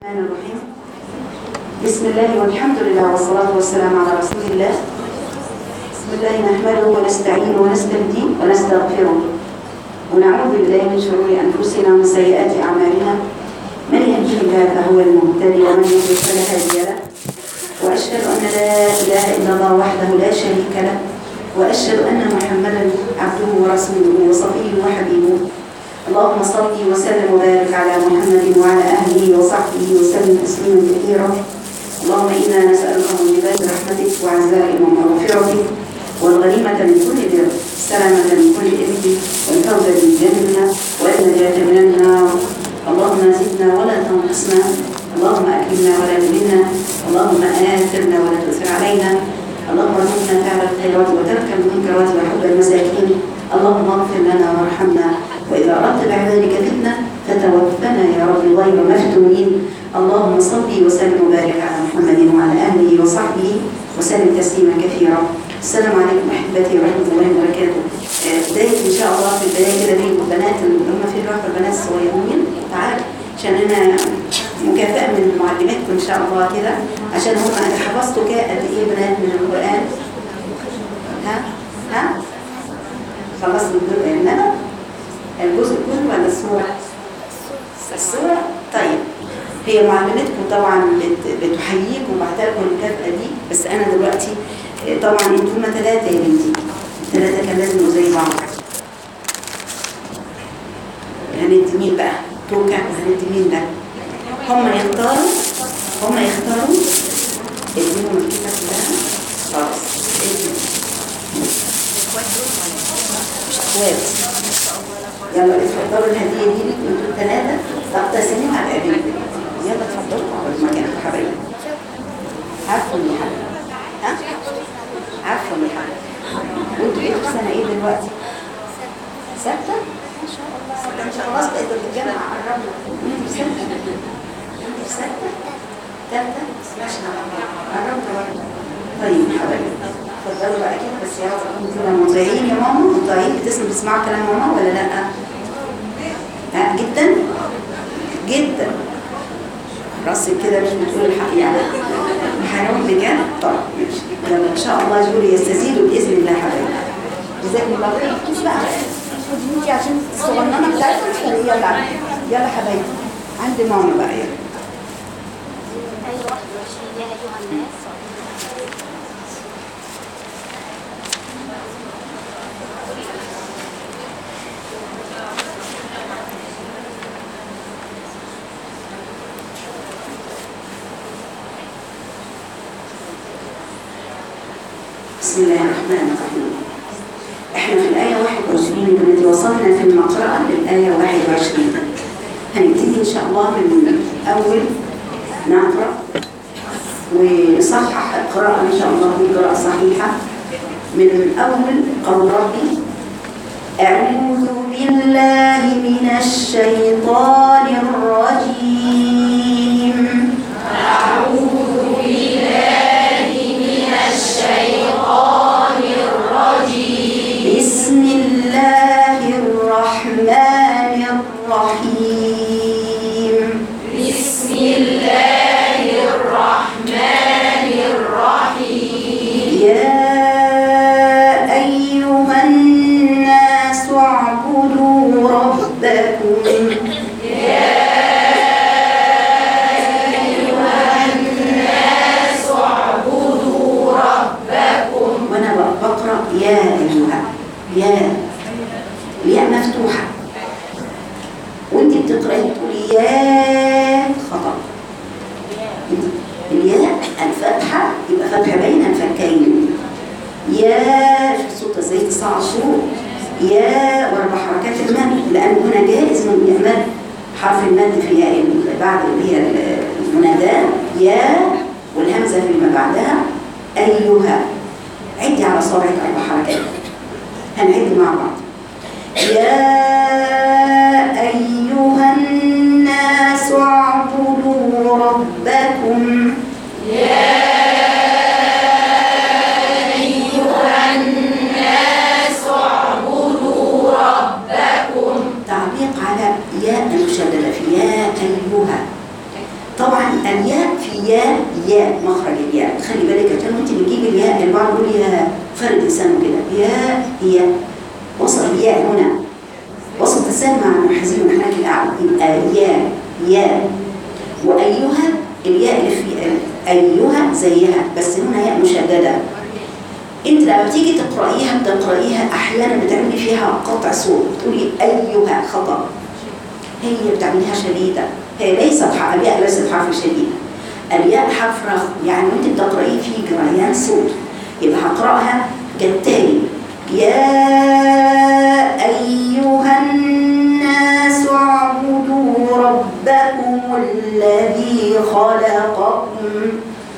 الرحمن الرحيم بسم الله والحمد لله والصلاة والسلام على رسول الله بسم الله نحمده ونستعينه ونستهديه ونستغفره ونعوذ بالله من شرور أنفسنا ومن سيئات أعمالنا من يهده الله فهو المهتدي ومن يضلل فلا هادي له وأشهد أن لا إله إلا الله وحده لا شريك له وأشهد أن محمدا عبده ورسوله وصفيه وحبيبه اللهم صل وسلم وبارك على محمد وعلى اهله وصحبه وسلم تسليما كثيرا اللهم انا نسالك موجبات رحمتك وعزائم مغفرتك والغنيمه من كل بر السلامه من كل اثم والفوز بالجنه والنجاه من النار اللهم زدنا ولا تنقصنا اللهم اكرمنا ولا تهنا اللهم اثرنا ولا تؤثر علينا اللهم ارزقنا فعل الخيرات وترك المنكرات وحب المساكين اللهم اغفر لنا وارحمنا وإذا أردت بعبادك فتنة فتوفنا يا رب غير مفتونين اللهم صل وسلم وبارك على محمد وعلى أهله وصحبه وسلم تسليما كثيرا السلام عليكم أحبتي ورحمة الله وبركاته آه، بداية إن شاء الله في البداية كده بين البنات اللي هم في الرحمة البنات الصغيرين تعال عشان أنا مكافأة من معلماتكم إن شاء الله كده عشان هم أنا حفظتوا كده قد إيه بنات من القرآن ها ها خلصت الجزء إنما الجزء كله ولا الصورة؟ الصورة طيب هي معلمتكم طبعا بت- بتحييكم وبعتلكم المكافأة دي بس أنا دلوقتي آه، طبعا انتوا هما ثلاثة يا بنتي الثلاثة كان لازم يبقوا زي بعض هندي مين بقى؟ توكا وهندي مين ده؟ هم يختاروا هم يختاروا اديهم الكتاب كلها خلاص اديهم مش اخوات يلا اتفضلوا الهدية دي لكم انتوا الثلاثة تقتسموا على أبيكم يلا اتفضلوا على المكان يا حبايبي عفوا يا حبايبي ها؟ عفوا يا حبايبي وانتوا ايه في سنة ايه دلوقتي؟ ستة؟ ما شاء الله ستة ان شاء الله خلاص بقيتوا في الجامعة قربنا انتوا في ستة؟ انتوا في ستة؟ تالتة؟ ما شاء الله قربنا برضه طيب يا حبايبي اتفضلوا بقى كده بس يا رب انتوا مطيعين يا ماما مطيعين بتسمعوا بتسمعوا كلام ماما ولا لا؟ ها جدا جدا راسك كده مش بتقول الحق يعني هنقول بجد طب ماشي يلا ان شاء الله يقولوا يستزيدوا باذن الله حبايبي جزاكم الله خير مش بقى خدي انتي عشان الصغننه بتاعتك يلا يلا حبايبي عند ماما بقى يلا أي 21 يا أيها الناس بسم الله الرحمن الرحيم احنا في الآية 21 يا بناتي وصلنا في المقرأة للآية 21 هنبتدي إن شاء الله من أول نقرأ ونصحح القراءة إن شاء الله دي قراءة صحيحة من أول قول ربي أعوذ بالله من الشيطان الرجيم بسم الله الرحمن الرحيم بسم الله الرحمن الرحيم يا أيها الناس اعبدوا ربكم وانا بقرا يا ايها يا الياء مفتوحه وانت بتقراي تقولي يا خطا الياء الفتحه يبقى فتحه بين الفكين يا شوف الصوت ازاي تصاع الصوت يا واربع حركات المد لان هنا جائز من يمد حرف المد في ياء بعد اللي هي المناداه يا والهمزه فيما بعدها ايها عدي على صابعك أربع حركات هنعد مع بعض يا أيها الناس اعبدوا ربكم تعليق على ياء المشددة في يا أيها طبعا يا يا مخرج الياء خلي بالك عشان وانت بتجيبي الياء البعض يقول يا فرد لسانه كده يا يا وصل الياء هنا وصل لسان مع منحازين وحناك الاعلى يبقى يا يا وايها الياء اللي في ايها زيها بس هنا ياء مشدده انت لما بتيجي تقرايها بتقرايها احيانا بتعملي فيها قطع صوت بتقولي ايها خطا هي بتعمليها شديده هي ليست ح- الياء ليست حرف شديد الياء حرف رخم يعني وانت بتقرايه في جريان صوت يبقى هقراها كالتالي يا ايها الناس اعبدوا ربكم الذي خلقكم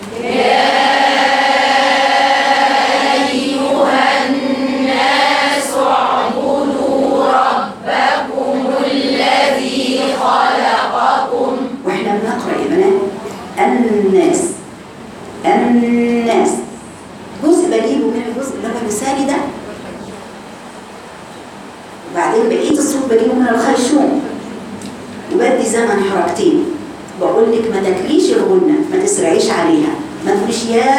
واحنا بنقرا يا بنات الناس الناس جزء بجيبه من الجزء اللي هو اللساني ده وبعدين بقيه الصوت بجيبه من الخيشوم وبدي زمن حركتين بقول لك ما تاكليش الغنه ما تسرعيش عليها ما تقوليش يا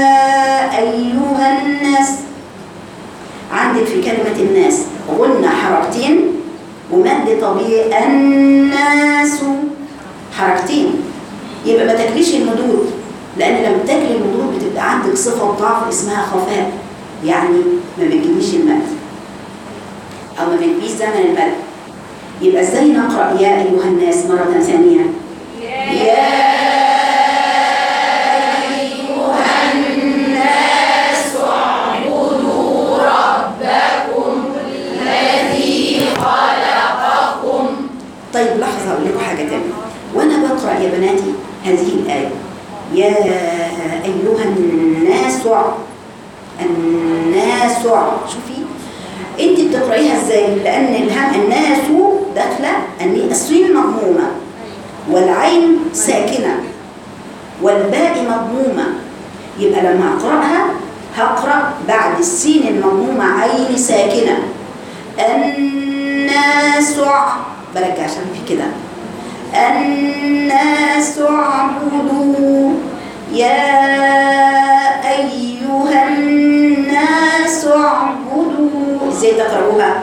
ايها الناس عندك في كلمه الناس غنه حركتين ومد طبيعي الناس حركتين يبقى ما تاكليش المدود لان لما تاكلي المدود بتبقى عندك صفه ضعف اسمها خفاء يعني ما بتجيبيش المد او ما بتجيبيش زمن المد يبقى ازاي نقرا يا ايها الناس مره ثانيه يا طيب لحظة أقول لكم حاجة تانية وأنا بقرأ يا بناتي هذه الآية يا أيها الناس الناس شوفي أنت بتقرأيها إزاي؟ لأن الهم الناس داخلة أن الصين مضمومة والعين ساكنة والباء مضمومة يبقى لما أقرأها هقرأ بعد السين المضمومة عين ساكنة الناس برجع عشان في كده الناس اعبدوا يا أيها الناس اعبدوا ازاي تقرأوها؟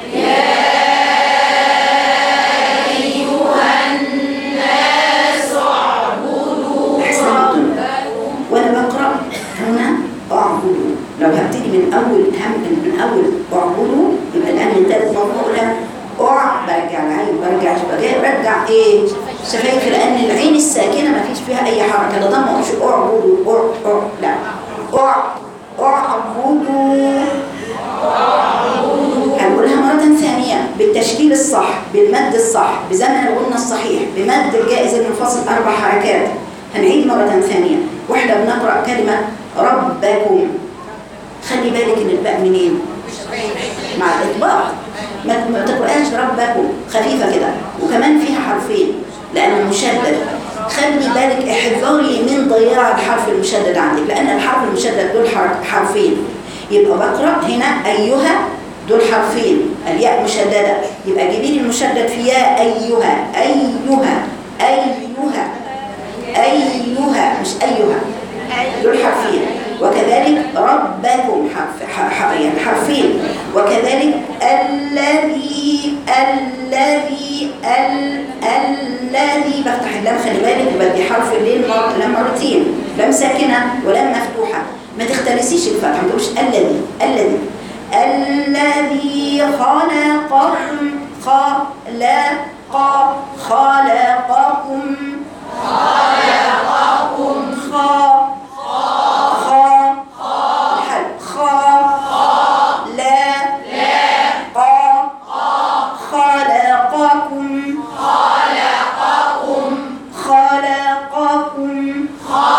أحسنتم وأنا بقرأ هنا اعبدوا لو هبتدي من أول هم من أول اعبدوا يبقى الآن من ثالث مرة أع برجع العين برجع برجع برجع إيه شفايف لأن العين الساكنة ما فيش فيها أي حركة لا ضم مش اعبدوا أع أع لا أع اعبدوا هنقولها مرة ثانية بالتشكيل الصح بالمد الصح بزمن الغنة الصحيح بمد الجائز المنفصل أربع حركات هنعيد مرة ثانية واحنا بنقرأ كلمة ربكم خلي بالك ان الباء منين مع الإطباق ما ما تقرأهاش ربكم خفيفة كده وكمان فيها حرفين لأنه مشدد خلي بالك احذري من ضياع الحرف المشدد عندك لأن الحرف المشدد دول حر- حرفين يبقى بقرأ هنا أيها دول حرفين الياء مشددة يبقى جيبي لي المشدد في يا أيها أيها أيها أيها مش أيها دول حرفين وكذلك ربكم حرف ح- ح- يعني حرفين وكذلك الذي الذي ال الذي بفتح اللام خلي بالك بدي حرف اللين مر- لام مرتين لام ساكنه ولام مفتوحه ما تختلسيش الفتحه ما تقولش الذي الذي الذي خلقكم خلق خلقكم خلقكم خا الحلق خا لا قا خلقكم خلقكم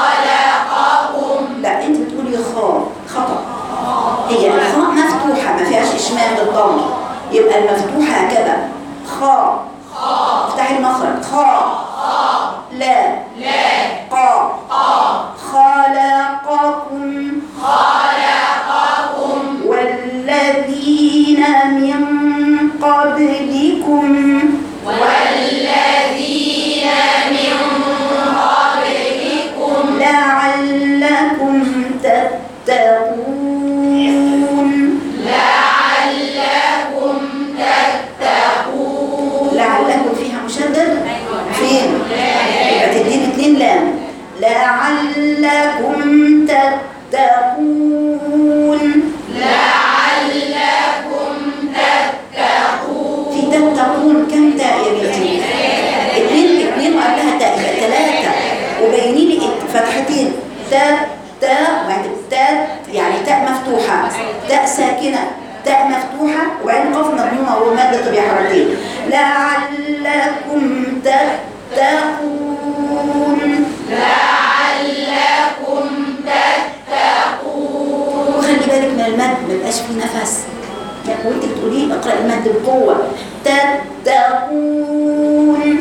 لا انت بتقولي خا خطأ هي الخاء مفتوحة ما فيهاش إشمام بالضم يبقى المفتوحة هكذا خا افتحي المخرج خا لا قا خلقكم والذين من قبلكم لعلكم تتقون في تتقون كم تاء يا بنتي؟ اثنين اثنين وقبلها تاء يبقى ثلاثة وبيني لي فتحتين تاء تاء وبعد تاء يعني تاء مفتوحة تاء ساكنة تاء مفتوحة وبعدين قاف مضمومة ومادة طبيعة حركتين لعلكم تتقون وخلي بالك من المد ما يبقاش فيه نفس يعني وانت بتقوليه اقرا المد بقوه تتقون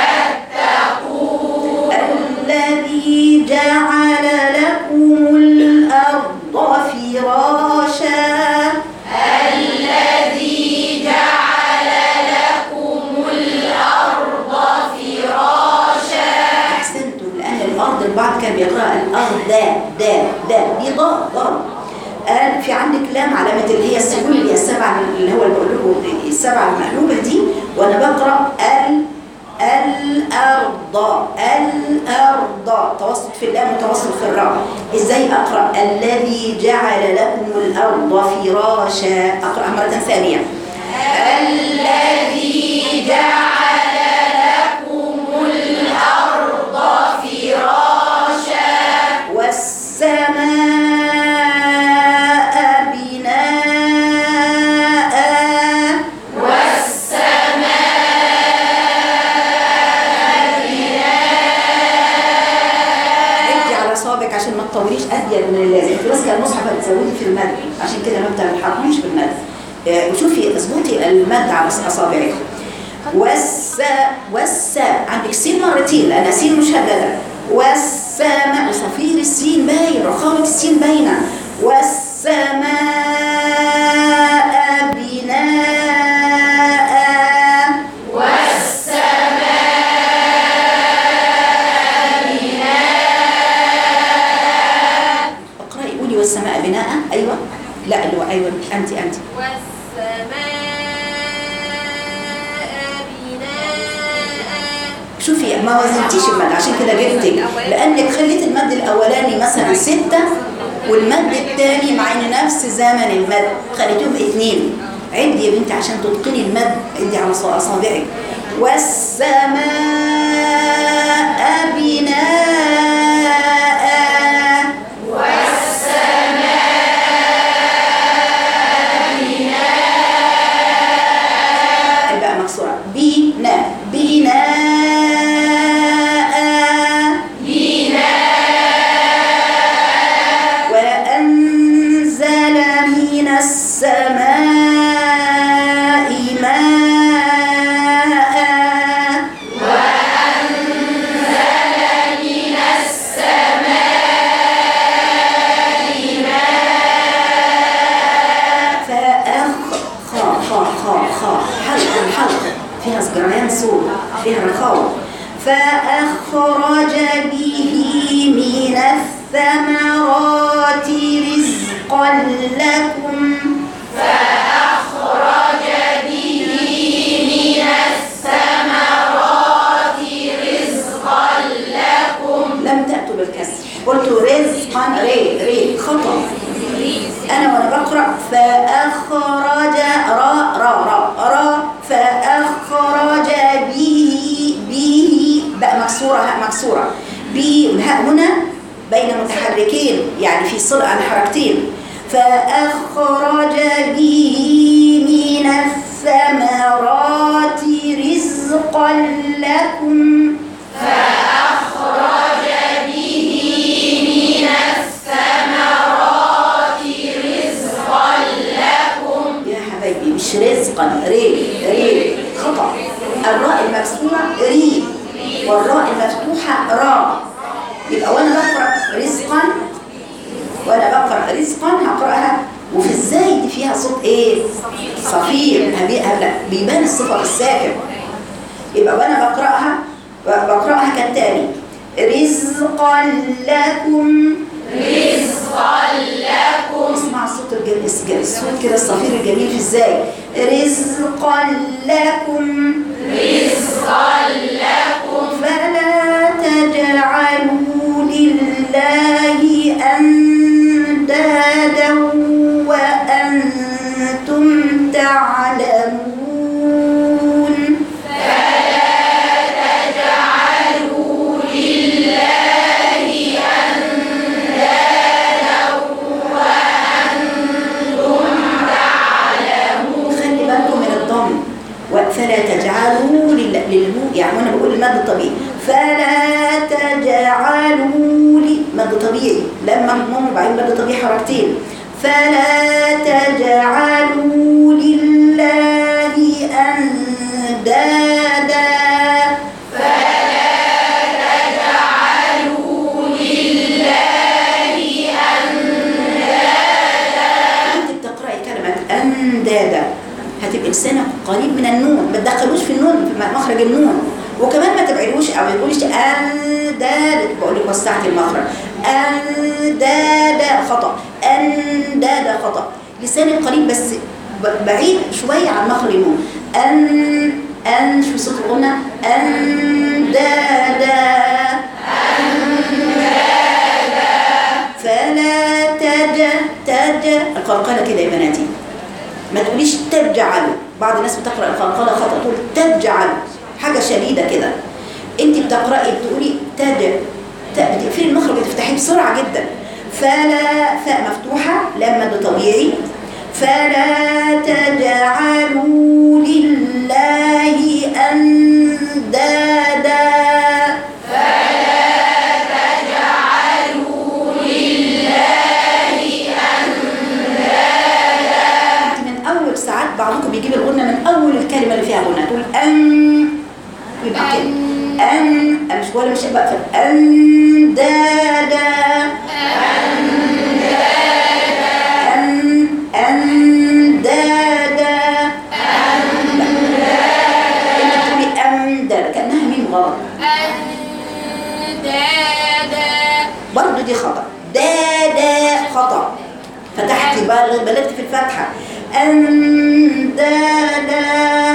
تتقون الذي جعل لكم الارض فراشا احسنتم لان الارض البعض كان بيقرا الارض دا دا دا دي ضاد ضاد قال في عندك لام علامه اللي هي السكون اللي هي السبعه اللي هو اللي بقول لكم السبعه المقلوبه دي وانا بقرا ال الارض الارض توسط في اللام وتوسط في الراء ازاي اقرا الذي جعل لكم الارض فراشا اقراها مره ثانيه الذي جعل لكم الارض فراشا والسماء بناء عدي على صابك عشان ما تطوليش ابيض من اللازم انت ماسكه المصحف هتزودي في المد عشان كده ما بتلحقنيش بالمد آه، وشوفي اظبطي المد على اصابعك والس والس عندك سين مرتين لان سين مشدده والسماء وصفير السين باين رخامه السين باينه والسماء بناء اقرأي قولي والسماء بناء ايوه لا اللي هو ايوه انت انت والسماء بناء شوفي ما وزنتيش المد عشان كده جبتك لانك خليت المد الاولاني مثلا ستة والمد الثاني مع ان نفس زمن المد خليتهم اثنين عدي يا بنتي عشان تتقني المد عدي على ص- اصابعك والسماء بناء الباء مكسورة بناء بناء وأنزل من السماء ماء فأخ خا خا خا خا حلق الحلق فيها جريان صوت فيها رخاوة فأخرج به من الثمرات رزقا لكم لم تأتوا بالكسر قلت رزقا ري ري خطأ أنا وأنا بقرأ فأخرج را را را را فأخرج به به بقى مكسورة هاء مكسورة به الهاء هنا بين متحركين يعني في صلة عن حركتين فأخرج به من الثمرات رزقا لكم يا حبايبي مش رزقا ري ري خطأ الراء المكسورة ري والراء المفتوحة را يبقى وانا بقرأ رزقا وانا بقرأ رزقا هقرأها وفي ازاي دي فيها صوت ايه صفير هبي- هبلا بيبان الصفة بالساكن يبقى وانا بقرأها بقرأها كالتالي رزقا لكم اسمع الصوت الجميل الصوت كده الصفير الجميل في ازاي رزقا لكم رزقا لكم فلا تجعلوا مد طبيعي لما مضموم وبعدين مد طبيعي حركتين فلا تجعلوا لله أندادا انت بتقراي كلمه اندادا هتبقى لسانك قريب من النون ما تدخلوش في النون في مخرج النون وكمان ما تبعدوش او ما تقوليش انداد بقول لك وسعت المخرج اندادا خطا اندادا خطا لسانك قريب بس ب- بعيد شويه عن مخرج النون ان ان شو صوت الغنى اندادا فلا تج تج القلقلة كده يا بناتي ما تقوليش تجعل بعض الناس بتقرأ القلقلة خطأ تقول تجعل حاجة شديدة كده انت بتقرأي بتقولي تج ت- بتقفلي المخرج بتفتحيه بسرعة جدا فلا فاء مفتوحة لام مد طبيعي فلا تجعلوا لله أندادا انت من اول ساعات بعضكم بيجيب الغنه من اول الكلمه اللي فيها غنه تقول ان يبقى كده ان مش ولا مش بقفل ان دادا ان ان دادا انت تقولي ام دادا كانها ميم غلط برضه دي خطأ دا دا خطأ فتحت بل- بلغت في الفتحة أن دا دا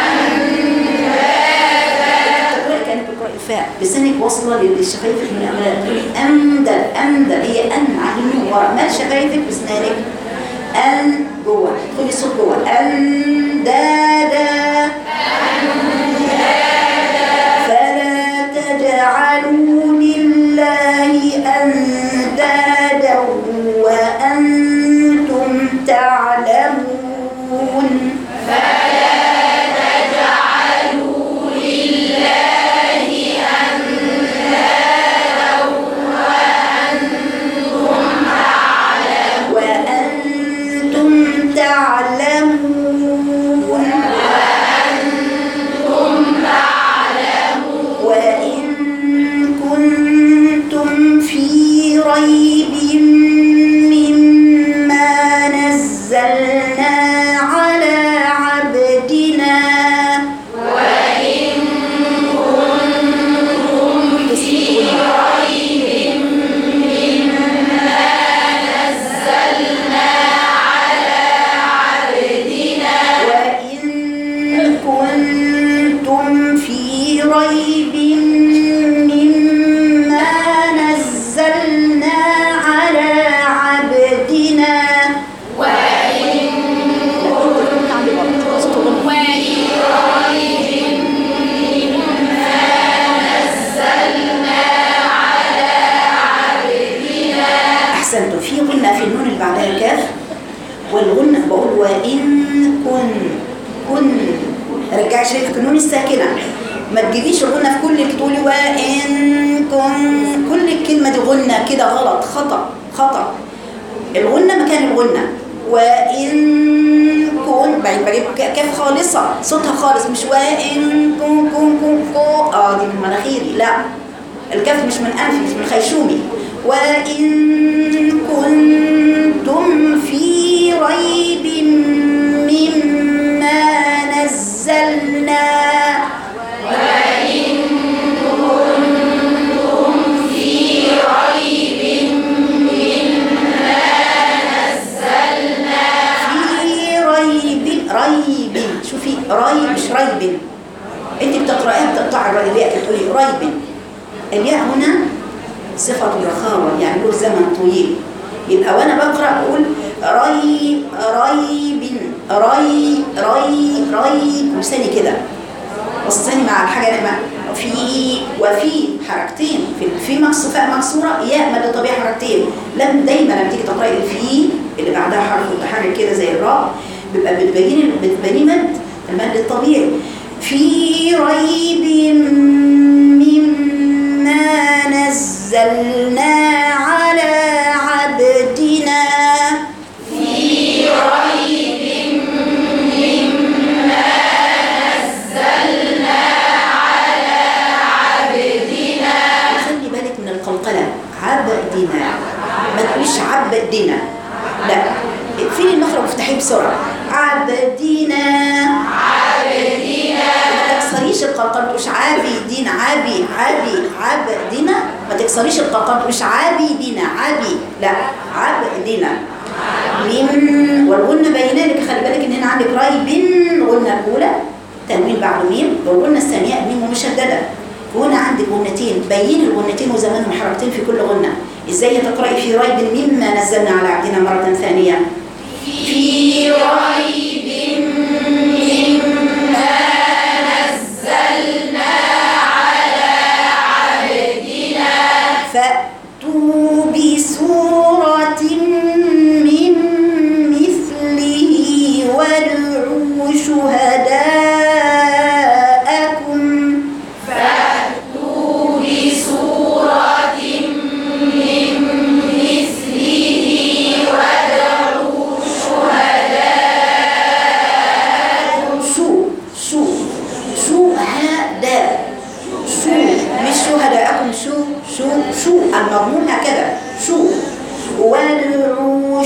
تقرأي كأنك بتقرأي الفاء لسانك واصلة للشفايف من الأمام تقولي أمدل أمدل هي أن على اليمين ورا مال شفايفك بسنانك أن جوه تدخلي الصوت جوه أن دا دا فلا تجعلوا لله أندادا وأنتم تعلمون وأنتم تعلمون وإن كنتم في ريب مما نزلنا على عبدنا وإن كنتم في ريب وإن كنتم في ريب مما نزلنا على عبدنا وإن أحسنتم في غنة في النون اللي بعدها الكاف والغنة بقول وإن كن كن رجعي شايفك النون الساكنة ما تجيبيش الغنة في كل تقولي وإن كن كل الكلمة دي غنة كده غلط خطأ خطأ الغنة مكان الغنة وإن كن بعد بجيب ك- كاف خالصة صوتها خالص مش وإن كن كن كن كو اه دي من مناخيري لا الكاف مش من أنفي مش من خيشومي وإن كنتم في ريب مما نزلنا في ريب ريب شوفي ريب مش ريب انت بتقرايها بتقطعي الراء الياء بتقولي ريب الياء هنا صفة الرخاوة يعني له زمن طويل يبقى وانا بقرا اقول ري ريب ري ري ري لساني كده وسطاني مع الحاجه اللي مع- في وفي حركتين في في مقص فاء مكسوره ياء مد طبيعي حركتين لم دايما لما تيجي تقراي الفي اللي بعدها حرف متحرك كده زي الراء بيبقى بتبين بتبيني مد المد الطبيعي في ريب مما نزلنا عبدنا ما تقوليش عبدنا لا فين المخرج افتحيه بسرعه عبدنا ما تكسريش القلقل ما تقولش عابدين عابي عابي عبدنا ما تكسريش القلقل ما تقولش عابدين عابي لا عبدنا ميم والغنة باينة لك خلي بالك ان هنا عندك راي بين الغنة الأولى تنوين بعد ميم والغنة الثانية ميم مشددة هنا عندك غنتين بين الغنتين وزمانهم حركتين في كل غنة ازاي تقرأي في ريب مما نزلنا على عبدنا مرة ثانية في ريب فأتوا بسورة من مثله وادعوا شهداءكم شو شو شهداء شو مش شهداءكم شو شو شو المضمون هكذا شو وادعوا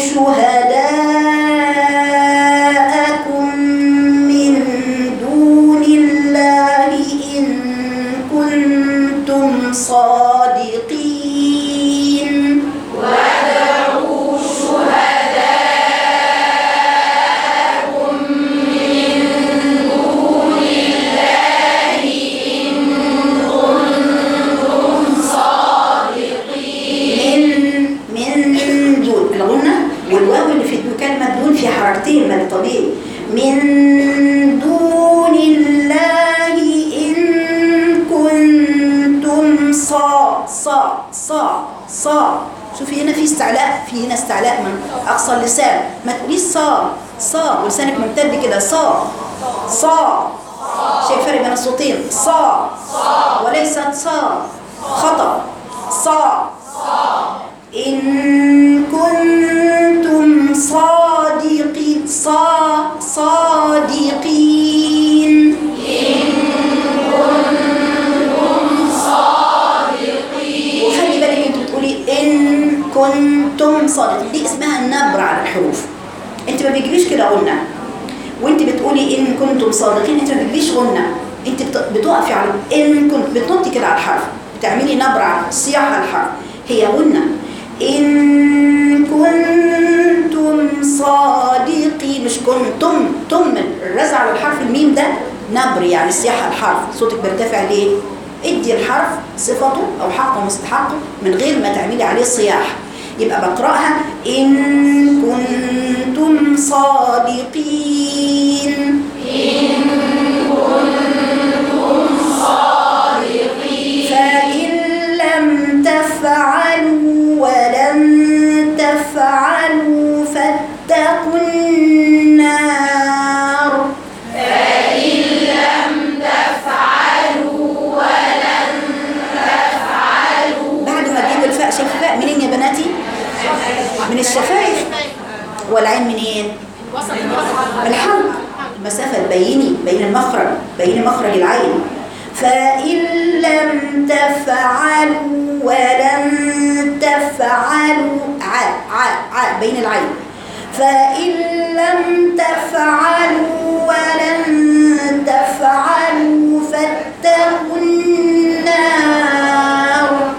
شهداءكم من دون الله إن كنتم صادقين من من دون الغنة والواو اللي في الدو- كلمة دون في حركتين ما طبيعي من دون الله إن كنتم صا صا صا صا شوفي هنا في استعلاء في هنا استعلاء من أقصى اللسان ما تقوليش صا صا ولسانك ممتد كده صا صا شايف الفرق بين الصوتين صا وليست صا خطأ صا إن كنتم صادقين صا صادقين وخلي بالك انت بتقولي ان كنتم صادقين دي اسمها النبر على الحروف انت ما بيجيبيش كده غنى وانت بتقولي ان كنتم صادقين انت ما بتجيبيش غنى انت بت- بتقفي على ان كنت بتنطي كده على الحرف بتعملي نبر على صياح على الحرف هي غنى ان كنتم صادقين مش كنتم تم الرزع على الحرف الميم ده نبر يعني صياح على الحرف صوتك بيرتفع ليه ادي الحرف صفته او حقه مستحقه من غير ما تعملي عليه صياح يبقى بقراها ان كنتم صادقين فإن لم تفعلوا ولن تفعلوا فاتقوا النار بعد ما تجيب الفاء شايف الفاء منين يا بناتي؟ من الشفايف والعين منين؟ من الحلق المسافة البيني بين المخرج بين مخرج العين فإن لم تفعلوا ولن تفعلوا ع ع ع بين العين فإن لم تفعلوا ولن تفعلوا فاتقوا النار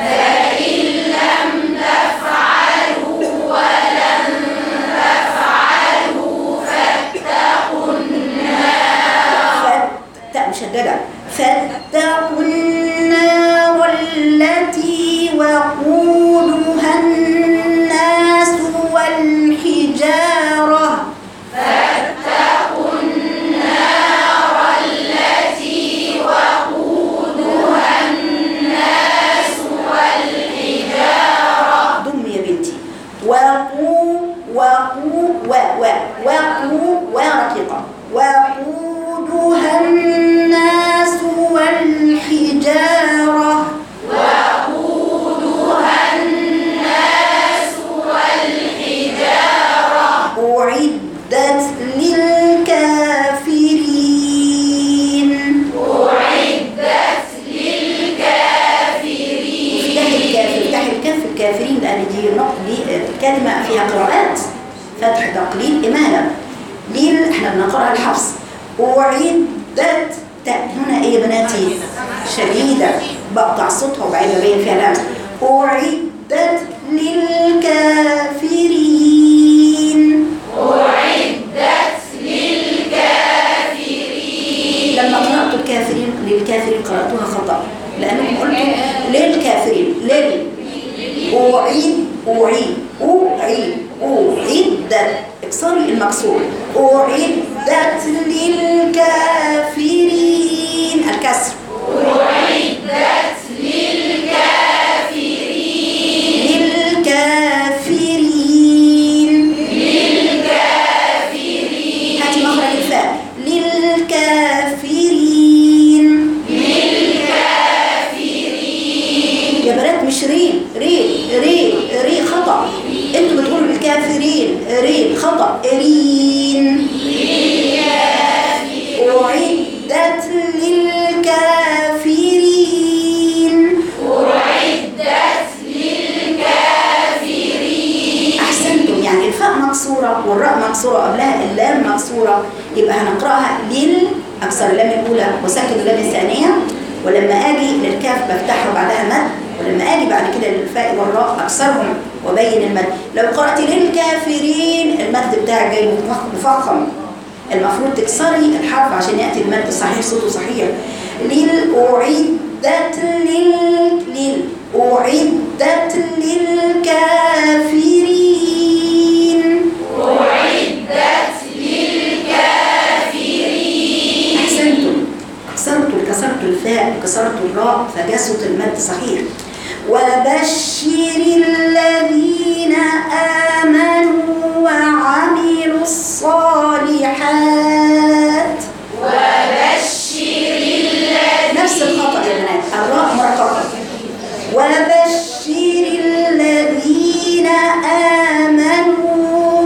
فت مشددة فاتقوا النار التي وقودها الناس والحجارة الكافرين لأن دي نق- دي كلمة فيها قراءات فتح تقليل إمالة ليل احنا بنقرأ الحفص أعدت تاء هنا ايه يا بناتي شديدة بقطع صوتها وبعدين ببين فيها الهمزة أعدت للكافرين لما قرأت الكافرين للكافرين قرأتوها خطأ لأنكم قلتوا للكافرين لل أعيد أعيد أعيد أعدت اكسري المكسور أعدت للكافرين الكسر للكافرين هاتي مخرج الفاء للكافرين يا بنات مش رين رين رين رين خطأ انتوا بتقولوا للكافرين رين خطأ رين أعدت للكافرين أحسنتم يعني الفاء مكسورة والراء مكسورة قبلها اللام مكسورة يبقى هنقرأها لل أكسر اللام الأولى وسكن اللام الثانية ولما أجي للكاف بفتحها بعدها مد ولما أجي بعد كده للفاء والراء أكسرهم وبين المد لو قرأت للكافرين المد بتاعك جاي مفخ- مفخم المفروض تكسري الحرف عشان يأتي المد صحيح صوته صحيح لل أعدت لل لل أعدت للكافرين أحسنتم كسرتوا كسرتوا الفاء وكسرتوا الراء فجسد المد صحيح وبشر الذين آمنوا وعملوا الصالحات نفس الخطأ يا بنات الراء مرققة وبشر الذين آمنوا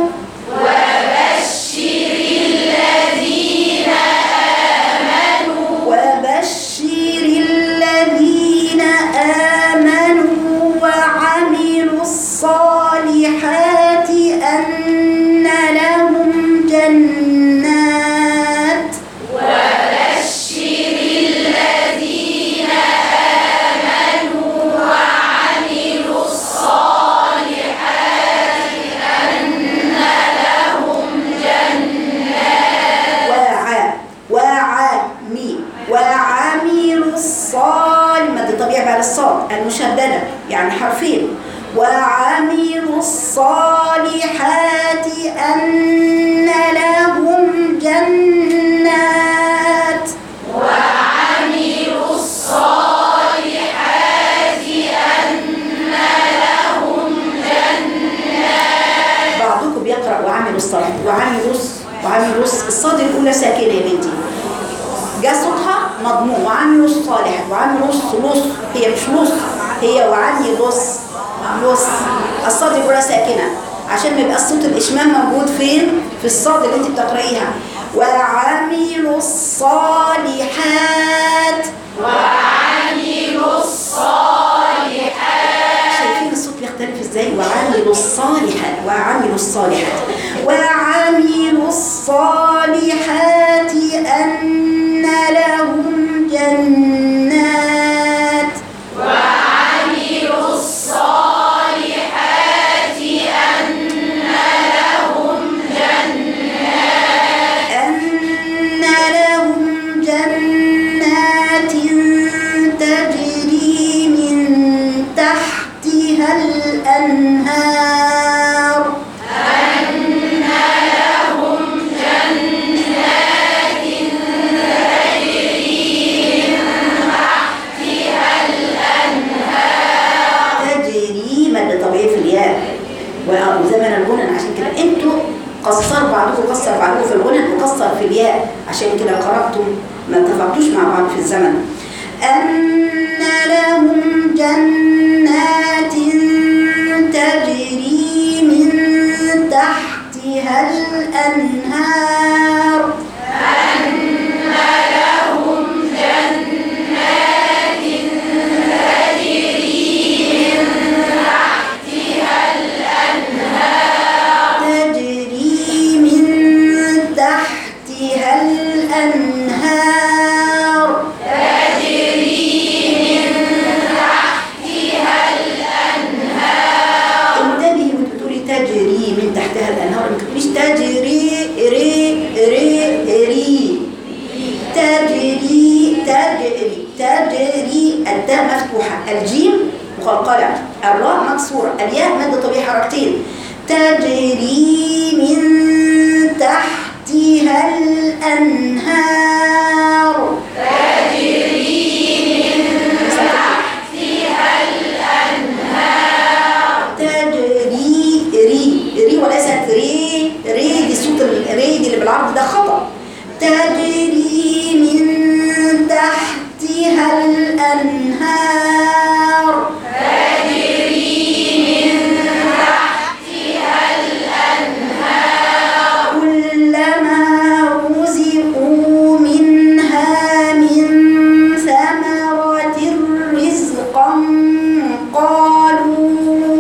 وبشر الذين آمنوا وعملوا الصالحات أن لهم جنات وع وعمي وعملوا الصالح ما دي طبيعي بعد الصاد المشددة يعني حرفين وعملوا الصالحات أن لهم جنات بعضكم بيقرأ وعملوا الصالحات وعملوا وعملوا الصاد الأولى ساكنة يا بنتي جاء صوتها مضموم وعملوا الصالحات وعملوا الصلوص هي مش نص هي وعملوا لص الصاد الأولى ساكنة عشان ما يبقى الصوت الإشمام موجود فين في الصاد اللي انت بتقرأيها وعملوا الصالحات شايفين الصوت بيختلف ازاي وعملوا الصالحات وعملوا الصالحات وعملوا الصالحات أن لهم جنات أن لهم جنات تجري من تحتها الأنهار تجري مد طبيعي في الياء و- وزمن الغنن عشان كده انتوا قصر بعضكم قصر بعضكم في الغنن وقصر في الياء عشان كده قرأتم ما اتفقتوش مع بعض في الزمن أن لهم جنات تجري من تحتها الأنهار القلقلة الراء مكسورة الياء مد طبيعي حركتين تجري من تحتها الأنهار تجري ري ري وليست ري ري دي صوت الري دي اللي بالعرض ده خطأ تجري من تحتها الأنهار كلما رزقوا منها من ثمرة رزقا قالوا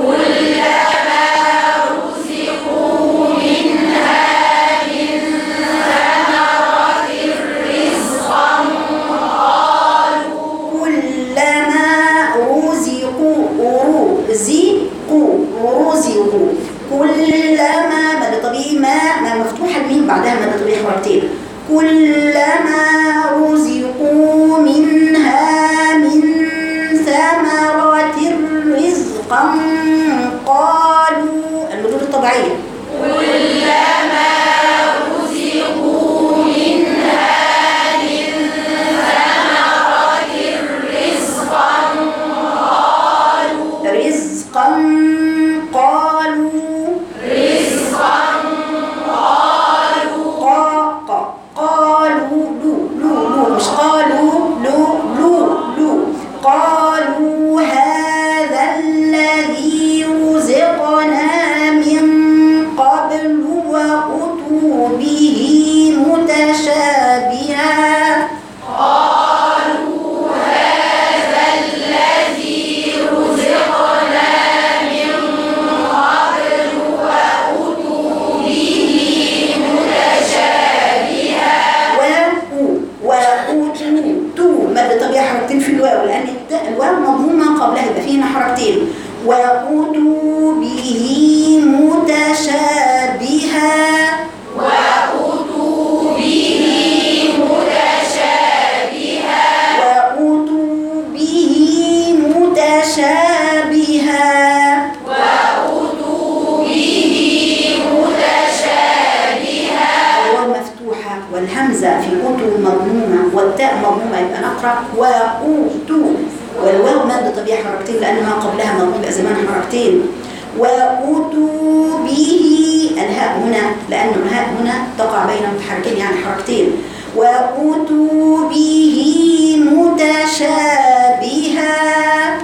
كلما رزقوا رزقوا رزقوا كلما مد طبيعي ما ما مفتوحة الميم بعدها مد طبيعي حركتين كلما رزقوا منها من ثمرة رزقا قالوا المدود الطبيعية رزقا قالوا رزقا قالوا قالوا لو لو لو مش قالوا لو لو لو قالوا هذا الذي رزقنا من قبل وأتوا به متشابها واو وأوتوا تو مد طبيعي حركتين في الواو لأن الت- الواو مضمومة قبلها يبقى فينا حركتين وأوتوا به متشابها وأوتوا به متشابها الواو مفتوحة والهمزة في أوتو مضمومة والتاء مضمومة يبقى نقرأ وأوتو والواو مد طبيعي حركتين لأن ما قبلها مضموم يبقى زمان حركتين وأوتوا به الهاء هنا لأن الهاء هنا تقع بين متحركين يعني حركتين وأوتوا به متشابها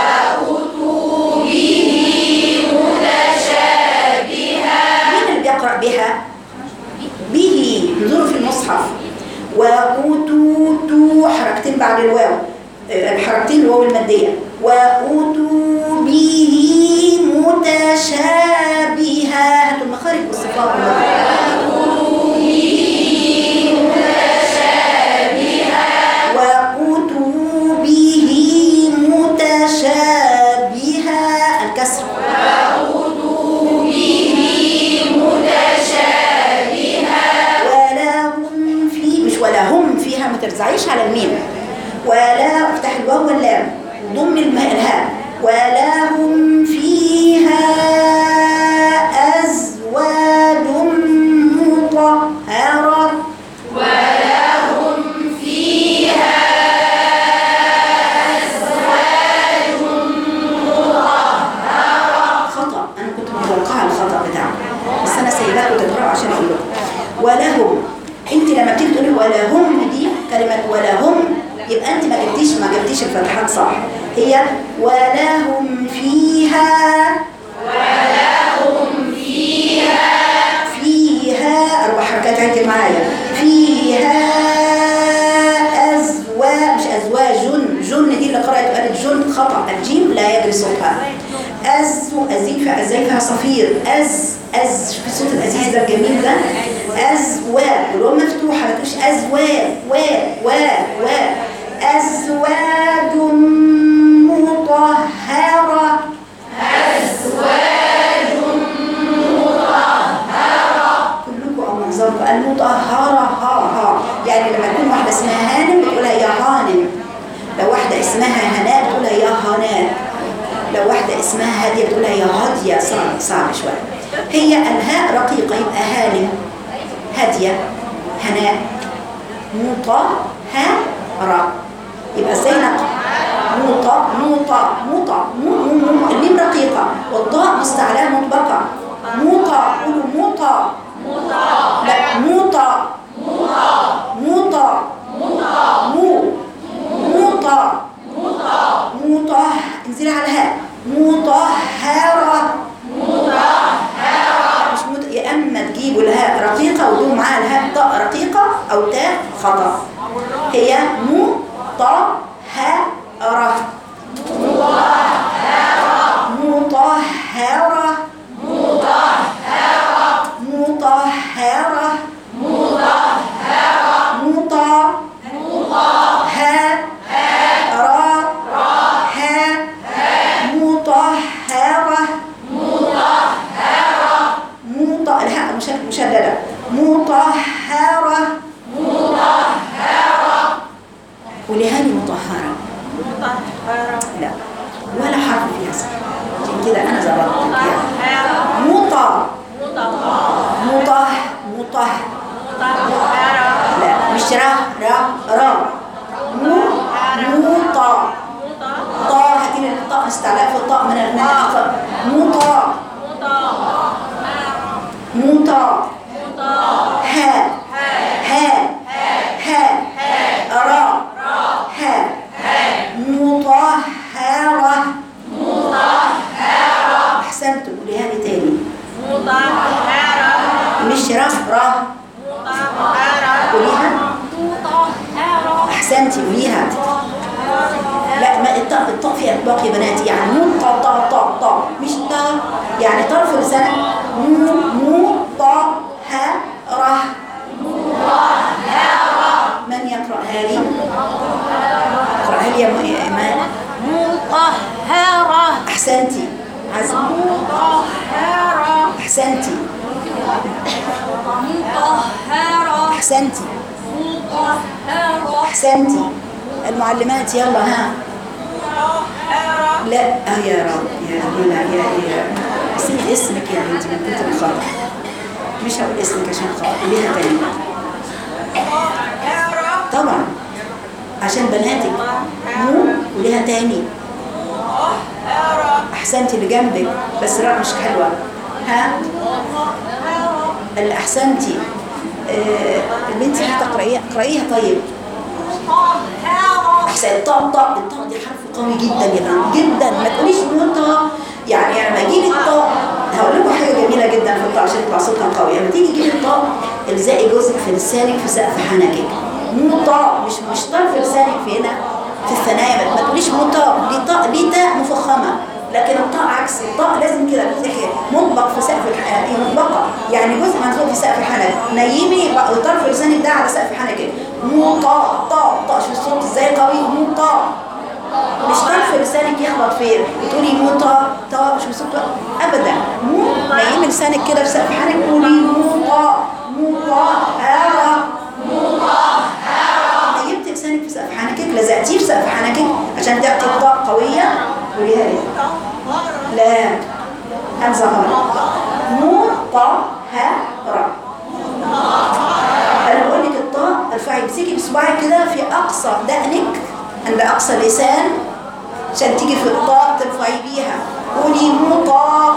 مين اللي بيقرأ بها؟ به انظروا في المصحف وأوتوا تو حركتين بعد الواو آه، الحركتين الواو المادية وأوتوا به متشابها هاتوا المخارج والصفات وأوتوا به متشابها الكسر ولا هم في مش ولا هم فيها ما ترزعيش على الميم ولا افتح الواو واللام ضم الماء الهاء ولا هم فيها أزواج مطهرة خطأ أنا كنت متوقعة الخطأ بتاعه بس أنا سايباكم تقرأوا عشان أقول لكم ولهم أنت لما بتيجي تقولي ولهم دي كلمة ولهم يبقى أنت ما جبتيش ما جبتيش الفتحات صح هي ولهم فيها فيها أربع حركات عدي معايا فيها أزواج مش أزواج جن دي اللي قرأت وقالت جن خطأ الجيم لا يجري صوتها أز أزيد في أزاي فيها صفير أز أز في صوت الأزيز ده الجميل ده أزواج والواو مفتوحة ما تقولش أزواج و و و أزواج مطهرة كلكم او معظمكم المطهرة ها ها يعني لما تكون واحدة اسمها هانم بتقولها يا هانم لو واحدة اسمها هناء بتقولها يا هناء اسمها هادية بتقولها يا هادية صعب صعب شوية هي الهاء رقيقة يبقى هانم هادية هناء مطهرة يبقى ازاي نقرأ موطى موطى موطى مو- مو- مو- الميم رقيقة والطاء مستعلاء مطبقة موطى قولوا موطى لا موطى موطى مو موطى موطى انزلي على الهاء مطهرة مش مت... يا اما تجيبوا الهاء رقيقة وتقوم معاها الهاء طاء رقيقة او تاء خطأ هي مطهرة مطهرة مطهرة مطهرة مطهرة ها مطهرة مط الهاء مش- مشددة مطهرة ولهاني مطهرة لا ولا حرف فيها صح عشان كده انا ظبطت فيها مطه مطه مطه لا مش را را را مو موطا طا هاتي لي الطاء استعلاء في الطاء من من الأقل موطا موطا ها ها ها را ها مطهرة أحسنتم قوليها لي تاني مش رف را قوليها أحسنتي قوليها لا ما الطاء الطاء فيها اطباق يا بناتي يعني مو طا طا طا طا مش طا يعني طرف اللسان مو مو طا ها را من يقرأها لي؟ اقرأها لي يا م- يا إيمان مطهرة أحسنتي عزم مطهرة أحسنتي مطهرة أحسنتي مطهرة أحسنتي المعلمات يلا ها لا اه يا رب يا يا يا يا نسيت اسمك يا بنتي من كتر الخطأ مش هقول اسمك عشان خاطر قوليها تاني طبعا عشان بناتك مو قوليها تاني احسنتي اللي جنبك بس راء مش حلوه ها اللي احسنتي آه البنت اللي تقرايها اقرايها طيب مطهرة احسن الطاء الطاء الطاء دي حرف قوي جدا يا بنات جدا ما تقوليش نوطة يعني لما اجيب الطاء هقول لكم حاجه جميله جدا في الطاء عشان يطلع صوتها قوي لما تيجي تجيب الطاء الزقي جزء في لسانك في سقف حنكك موطة مش مش طرف لسانك في هنا في الثنايا ما تقوليش موطة دي طاء دي تاء مفخمه لكن الطاء عكس الطاء لازم كده جزء مطبق في سقف الحنك مطبقه يعني جزء منزوق في سقف الحنك نيمي بقى طرف لسانك ده على سقف حنكك موطة طاء طاء شوف الصوت ازاي قوي موطة مش طرف لسانك يخبط فين وتقولي موطة طاء مش بصوت ابدا مو نيمي لسانك كده في سقف حنك قولي موطة موطة هارة نيمت لسانك في سقف حنكك لزقتيه في سقف حنكك عشان تأتي الطاء قوية قوليها لي لا همزة غلط مطهرة انا بقول لك الطاء ارفعي امسكي بصباعك كده في اقصى دقنك عند اقصى اللسان عشان تيجي في الطاء ترفعي بيها قولي مطا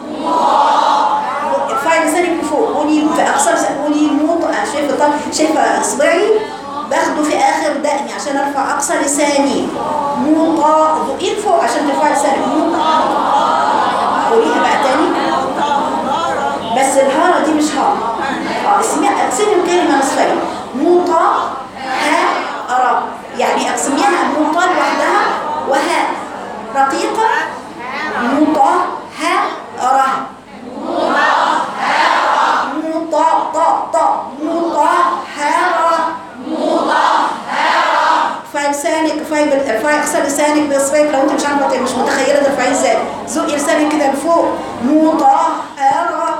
ارفعي لسانك لفوق قولي في اقصى لسان قولي مطا أنا شايفه الطاء شايفه اصبعي باخده في اخر دقني عشان ارفع اقصى لساني مطا ذقيه فوق عشان ترفعي لسانك مطا قوليها بقى تاني بس الهارة دي مش ها اه اسمها اقسمي الكلمة نصفين موطى ها أرى يعني اقسميها موطى لوحدها وها رقيقة موطى ها أرى موطى طا طا موطى هارة ارفعي لسانك ارفعي بال- ارفعي اقصى لسانك باصبعك لو انت مش عارفه مش متخيله ترفعيه ازاي زقي لسانك كده لفوق مطهره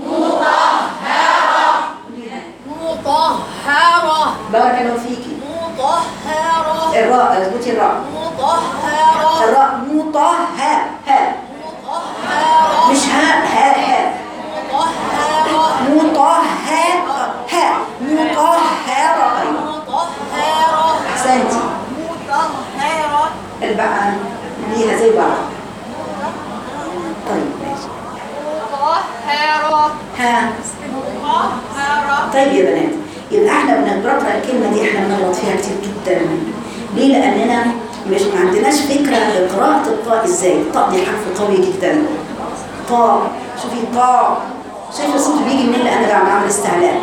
مطهرة بارك الله فيكي مطهرة الراء اظبطي الراء مطهرة الراء مطه ها ها ها مطهرة طيب يا بنات يبقى احنا بنقرا الكلمه دي احنا بنغلط فيها كتير جدا ليه لاننا مش ما عندناش فكره لقراءه الطاء ازاي الطاء دي حرف قوي جدا طاء شوفي طاء شايفه الصوت بيجي منين لان انا بعمل استعلاء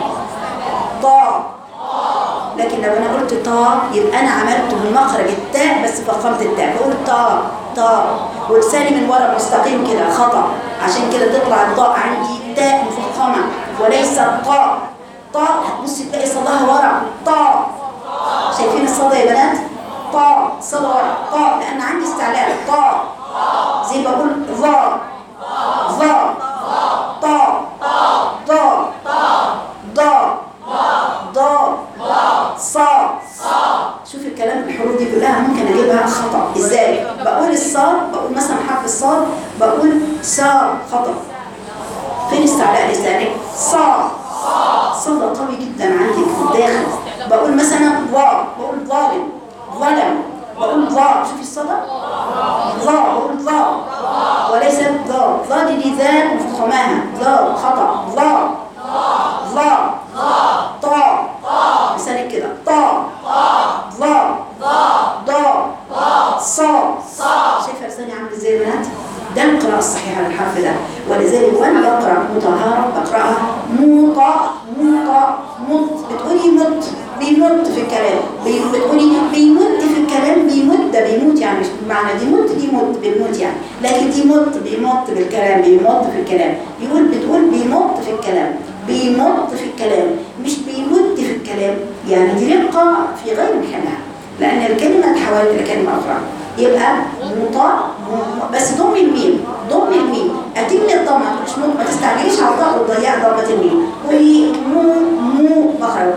طاء لكن لو انا قلت طاء يبقى انا عملت من مخرج التاء بس فخمت التاء بقول طاء طاء ولساني من ورا مستقيم كده خطا عشان كده تطلع الطاء عندي تاء مفخمه وليس طاء طاء هتبصي تلاقي صداها ورا طاء شايفين الصدى يا بنات طاء صدى ورا طاء لان عندي استعلاء طاء زي بقول ظا ظا طاء طاء ضاء ضاء صا شوف الكلام الحروف دي كلها ممكن اجيبها خطا ازاي بقول الصاد بقول مثلا حرف الصاد بقول صا خطا فين استعلاء لسانك صا صدى قوي جدا عندك في الداخل بقول مثلا ضاء بقول ظالم ظلم بقول ضاء شوفي الصدى ضاء بقول ضاء وليس ضاء ضاء دي ذات مفخماها ضاء خطأ ضاء ضاء طاء لسانك كده طاء ضاء ضاء صا شايفه لساني عامل ازاي يا بنات ده القراءة الصحيحة للحرف ده ولذلك وانا بقرا مطهرة بقراها موطا موطا مط بتقولي مط بيمط في الكلام بي- بتقولي بيمد في الكلام بيمد ده بيموت يعني مش معنى دي مت دي مت بالموت يعني لكن دي مط بيمط بالكلام بيمط في الكلام يقول بتقول بيمط في الكلام بيمط في الكلام مش بيمد في الكلام يعني دي رقة في غير محلها لأن الكلمة تحولت إلى كلمة أخرى يبقى مطاع م- بس ضم الميم ضم الميم أتم الضمة مش مو ما تستعجليش على الضاء وتضيع ضمة الميم قولي مو مو مخرج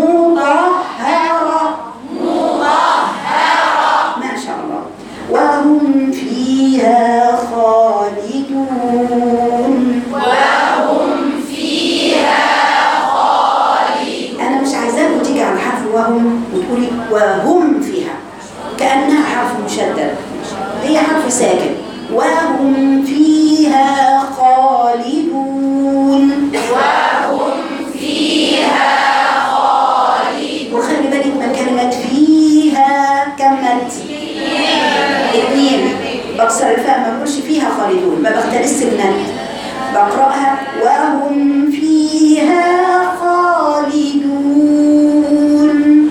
مطهرة ما شاء الله وهم فيها خالدون انا مش عايزاكم تيجي على حرف وهم وتقولي وهم فيها كانها حرف مشدد هي حرف ساكن وهم فيها خالدون وخلي بالك من كلمة فيها كمت اثنين بكسر الفاء ما بقولش فيها خالدون ما بختلس المد بقرأها وهم فيها خالدون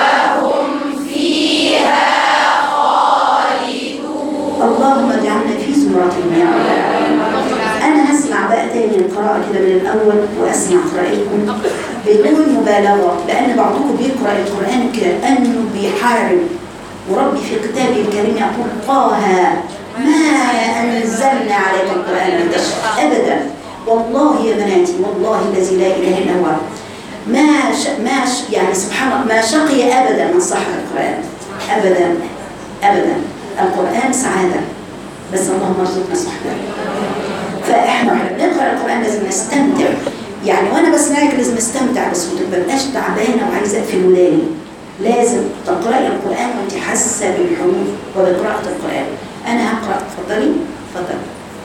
اللهم اجعلنا في زمرتهم يا رب العالمين انا هسمع بقى تاني القراءة كده من الاول واسمع قراءتكم بدون مبالغة لان بعضكم بيقرأ القرآن كأنه بيحارب وربي في كتابه الكريم يقول طه ما انزلنا عليك القرآن لتشقى ابدا والله يا بناتي والله الذي لا اله الا هو ما ش... ما ش... يعني سبحان الله ما شقي ابدا من صح القرآن ابدا ابدا القرآن سعادة بس اللهم ارزقنا صحبه فاحنا واحنا بنقرا القران لازم نستمتع يعني وانا بسمعك لازم استمتع بس ما تبقاش تعبانه وعايزه اقفل ولادي لازم تقراي القران وانت حاسه بالحروف وبقراءه القران انا هقرا اتفضلي اتفضلي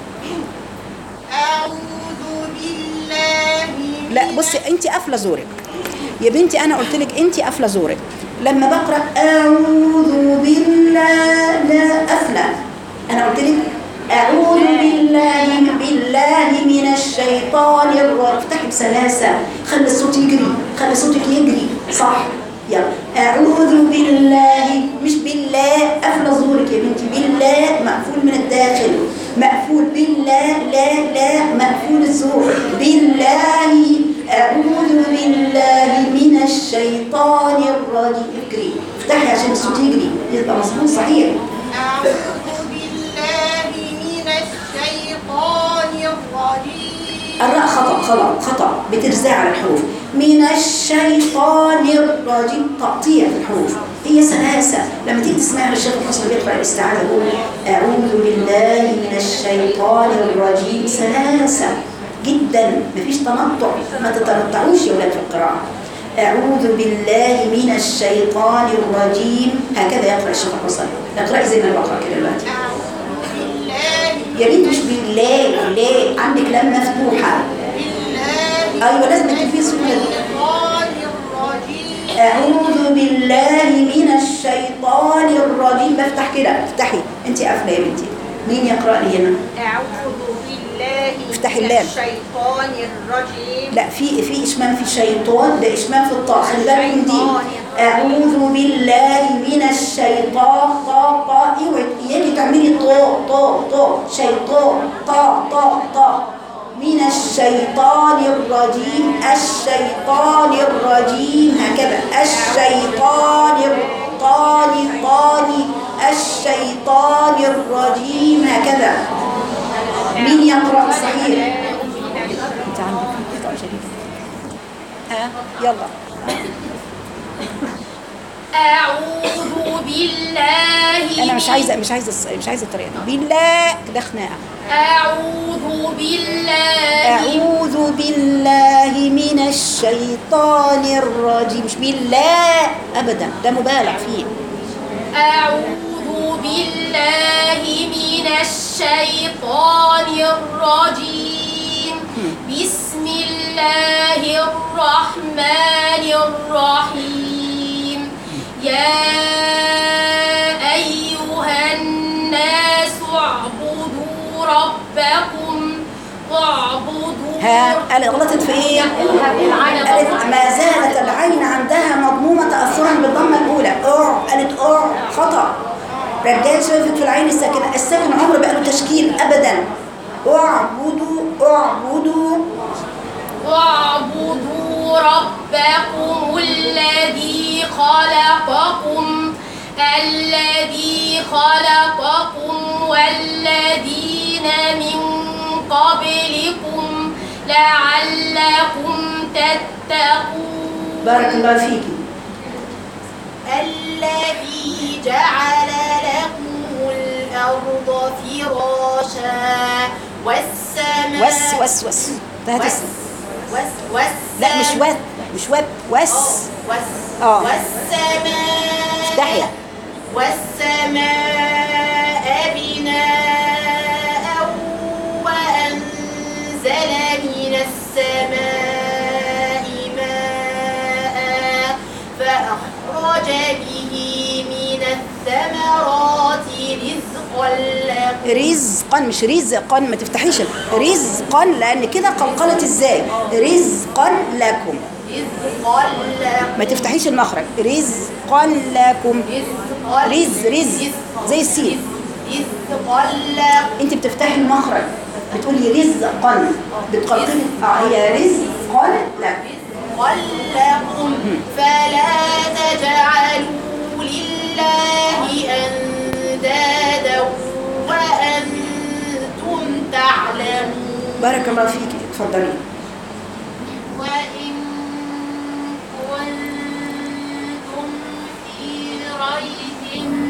أعوذ بالله من لا بصي انت قافله زورك يا بنتي انا قلت لك انت قافله زورك لما بقرا اعوذ بالله لا قافله انا قلت لك اعوذ بالله بالله من الشيطان الرجيم افتحي بسلاسه خلي الصوت يجري خلي صوتك يجري صح يلا اعوذ بالله مش بالله قافله زورك يا بنتي بالله مقفول من الداخل مقفول بالله لا لا مقفول الزور بالله اعوذ بالله من الشيطان الرجيم اجري افتحي عشان الصوت يجري يبقى مظبوط صحيح أعوذ بالله من الشيطان الرجيم الراء خطأ خطأ خطأ بترزع على الحروف من الشيطان الرجيم تقطيع في الحروف هي سلاسة لما تيجي تسمعي الشيخ الحسن بيقرأ الاستعاذة يقول أعوذ بالله من الشيطان الرجيم سلاسة جدا مفيش تنطع ما تتنطعوش يا ولاد في القراءة أعوذ بالله من الشيطان الرجيم هكذا يقرأ الشيخ الحسن اقرأي زي ما أنا بقرأ كده دلوقتي أعوذ بالله يا بنت مش بالله بالله عندك لام مفتوحة بالله أيوة لازم يكون في سكون الشيطان الرجيم أعوذ بالله من الشيطان الرجيم بفتح كده افتحي انت قافله يا بنتي مين يقرأ لي هنا أعوذ بالله افتحي من اللام. الشيطان الرجيم لا في في اشمام في شيطان ده اشمام في الطاء خلي بالك من دي الشيطان. اعوذ بالله من الشيطان طا طا اوعي اياكي تعملي طا طا طا شيطان طا طا طا من الشيطان الرجيم الشيطان الرجيم هكذا الشيطان الطاني طاني الشيطان الرجيم هكذا مين يقرأ صحيح انت عندك خطأ شديد ها يلا أعوذ بالله انا مش عايزه مش عايزه الص- مش عايزه الطريقه دي بالله كده خناقه أعوذ بالله اعوذ بالله من الشيطان الرجيم مش بالله ابدا ده مبالغ فيه أعوذ بالله من الشيطان الرجيم بسم الله الرحمن الرحيم يا أيها الناس اعبدوا ربكم واعبدوا ها قال غلطت في ايه قالت ما زالت العين عندها مضمومه تاثرا بالضمه الاولى اه قالت اه خطا رجال شافت في العين الساكنه الساكن عمره بقى له تشكيل ابدا اعبدوا اعبدوا واعبدوا ربكم الذي خلقكم الذي خلقكم والذين من قبلكم لعلكم تتقون بارك الله فيكي الذي جعل لكم الأرض فراشا والسماء وس وس وس انتهت وس الس- وس وس لا مش وات مش وات وس وس آه. والسماء افتحي والسماء بناء وأنزل من السماء ماء فأخرج به من الثمرات رزقا لكم رزقا مش رزقا ما تفتحيش رزقا لان كده قلقلت ازاي رزقا لكم رزقا لكم ما تفتحيش المخرج رزقا لكم رزقا رز رز زي السين رزقا لكم انت بتفتحي المخرج بتقولي رزقا بتقلقلي اه هي رزقا لكم رزقا لكم فلا تجعلوا لله أندادا وأنتم تعلمون بارك الله فيكي اتفضلي وإن كنتم في ريب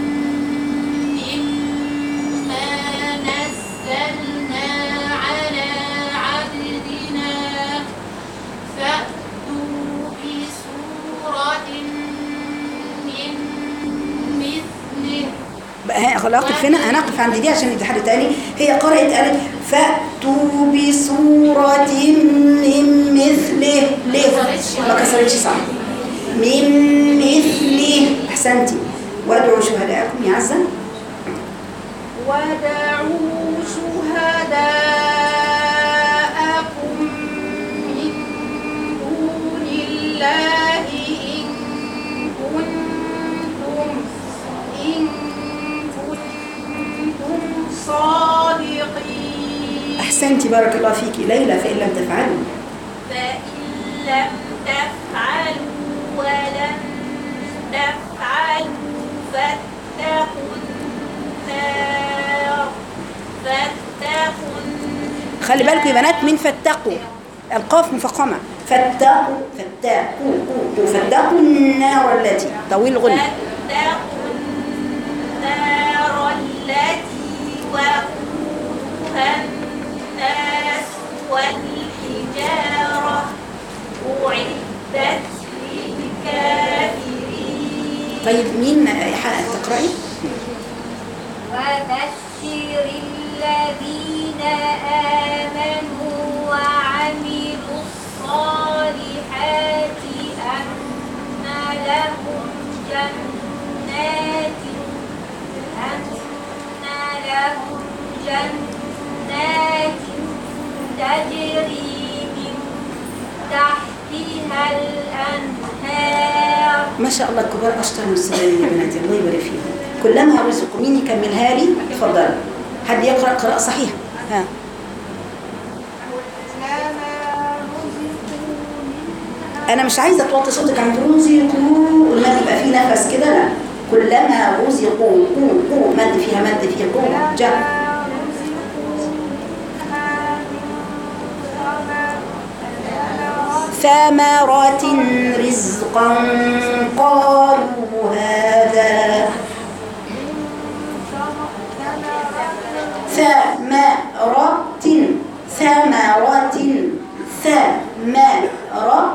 مما نزلنا على عبدنا فأتوا بسورة من مثله بقى هي- هنقف هنا هنقف عند دي عشان ندي حد تاني هي قرأت قالت فأتوا بسورة من مثله ليه ما كسرتش صح من مثله أحسنتي وادعوا شهداءكم يا عزة ودعوا شهداءكم من دون الله إن كنتم إن كنتم صادقين أحسنتي بارك الله فيكي ليلى فإن لم تفعلوا فإن لم تفعلوا ولن تفعلوا فاتقوا النار فاتقوا خلي بالكم يا بنات من فاتقوا القاف مفخمة فاتقوا فاتقوا فاتقوا النار التي طويل الغنى فاتقوا النار التي وقودها الناس والحجارة أعدت للكافرين طيب مين حق تقرأي؟ وبشر الذين آمنوا وعملوا جنات أن لهم جنات تجري من تحتها الأنهار ما شاء الله الكبار اشطر من الصغيرين يا بناتي الله يبارك فيهم كلما رزقوا مين يكملها لي اتفضل حد يقرا قراءه صحيحه ها انا مش عايزه توطي صوتك عند رزقوا والمد يبقى فيه نفس كده لا كلما رزقوا قو قو مد فيها مد فيها قو جاء ثمرة رزقا قالوا هذا ثمرة ثمرة ثمرة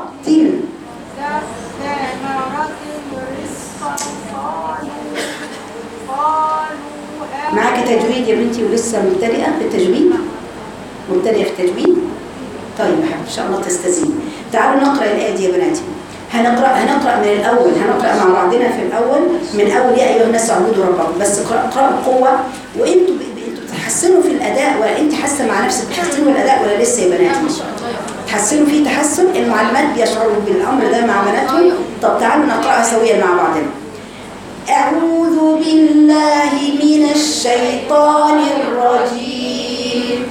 معاك تجويد يا بنتي ولسه مبتدئة في التجويد مبتدئة في التجويد طيب يا حبيبي ان شاء الله تستزيد تعالوا نقرا الايه دي يا بناتي هنقرا هنقرا من الاول هنقرا مع بعضنا في الاول من اول يا ايها الناس اعبدوا ربكم بس اقرا اقرا بقوه وانتوا ب- ب- انتوا بتحسنوا في الاداء ولا انت حاسه مع نفسك بتحسنوا الاداء ولا لسه يا بناتي تحسنوا فيه تحسن المعلمات بيشعروا بالامر ده مع بناتهم طب تعالوا نقراها سويا مع بعضنا أعوذ بالله من الشيطان الرجيم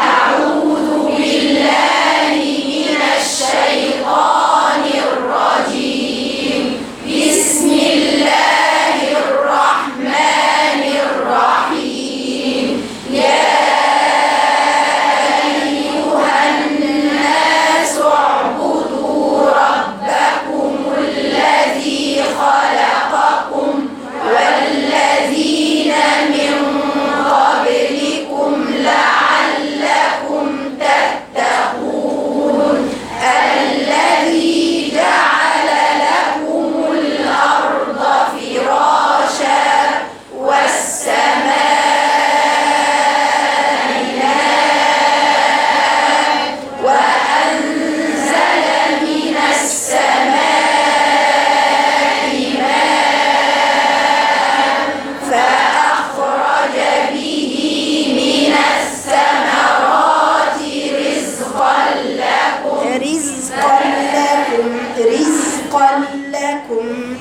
رزقا لكم رزقا لكم